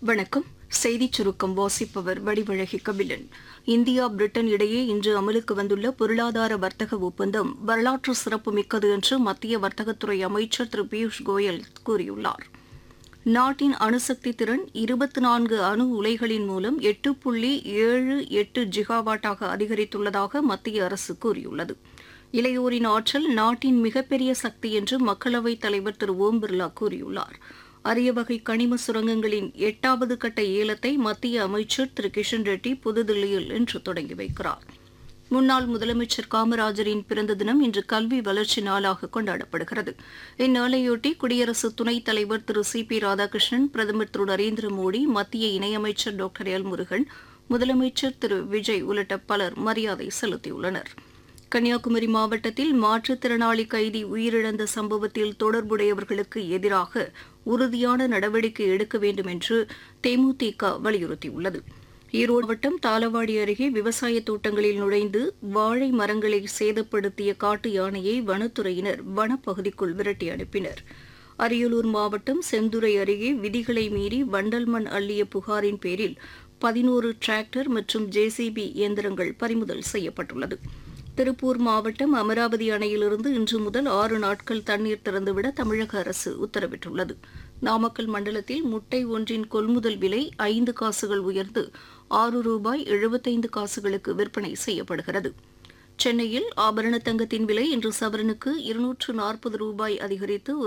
வணக்கம் செய்திச் சுருக்கம் வாசிப்பவர் வடிவழகி கபிலன் இந்தியா பிரிட்டன் இடையே இன்று அமலுக்கு வந்துள்ள பொருளாதார வர்த்தக ஒப்பந்தம் வரலாற்று சிறப்புமிக்கது என்று மத்திய வர்த்தகத்துறை அமைச்சர் திரு பியூஷ் கோயல் கூறியுள்ளார் நாட்டின் அணுசக்தி திறன் இருபத்தி நான்கு அணு உலைகளின் மூலம் எட்டு புள்ளி ஏழு எட்டு ஜிகாவாட்டாக அதிகரித்துள்ளதாக மத்திய அரசு கூறியுள்ளது இளையோரின் ஆற்றல் நாட்டின் மிகப்பெரிய சக்தி என்று மக்களவைத் தலைவர் திரு ஓம் பிர்லா கூறியுள்ளார் அரிய வகை கனிம சுரங்கங்களின் எட்டாவது கட்ட ஏலத்தை மத்திய அமைச்சர் திரு கிஷன் ரெட்டி புதுதில்லியில் இன்று தொடங்கி வைக்கிறார் முன்னாள் முதலமைச்சர் காமராஜரின் பிறந்த தினம் இன்று கல்வி வளர்ச்சி நாளாக கொண்டாடப்படுகிறது இந்நாளையொட்டி குடியரசு துணைத் தலைவர் திரு சி பி ராதாகிருஷ்ணன் பிரதமர் திரு நரேந்திர மோடி மத்திய இணையமைச்சர் டாக்டர் எல் முருகன் முதலமைச்சர் திரு விஜய் உள்ளிட்ட பலர் மரியாதை செலுத்தியுள்ளனர் கன்னியாகுமரி மாவட்டத்தில் மாற்றுத்திறனாளி கைதி உயிரிழந்த சம்பவத்தில் தொடர்புடையவர்களுக்கு எதிராக உறுதியான நடவடிக்கை எடுக்க வேண்டும் என்று தேமுதிக வலியுறுத்தியுள்ளது ஈரோடு மாவட்டம் தாளவாடி அருகே விவசாய தோட்டங்களில் நுழைந்து வாழை மரங்களை சேதப்படுத்திய காட்டு யானையை வனத்துறையினர் வனப்பகுதிக்குள் விரட்டி அனுப்பினர் அரியலூர் மாவட்டம் செந்துறை அருகே விதிகளை மீறி வண்டல் மண் அள்ளிய புகாரின் பேரில் பதினோரு டிராக்டர் மற்றும் ஜேசிபி இயந்திரங்கள் பறிமுதல் செய்யப்பட்டுள்ளது திருப்பூர் மாவட்டம் அமராவதி அணையிலிருந்து இன்று முதல் ஆறு நாட்கள் தண்ணீர் திறந்துவிட தமிழக அரசு உத்தரவிட்டுள்ளது நாமக்கல் மண்டலத்தில் முட்டை ஒன்றின் கொள்முதல் விலை ஐந்து காசுகள் உயர்ந்து ஆறு ரூபாய் எழுபத்தைந்து காசுகளுக்கு விற்பனை செய்யப்படுகிறது சென்னையில் ஆபரண தங்கத்தின் விலை இன்று சவரனுக்கு இருநூற்று நாற்பது ரூபாய் அதிகரித்து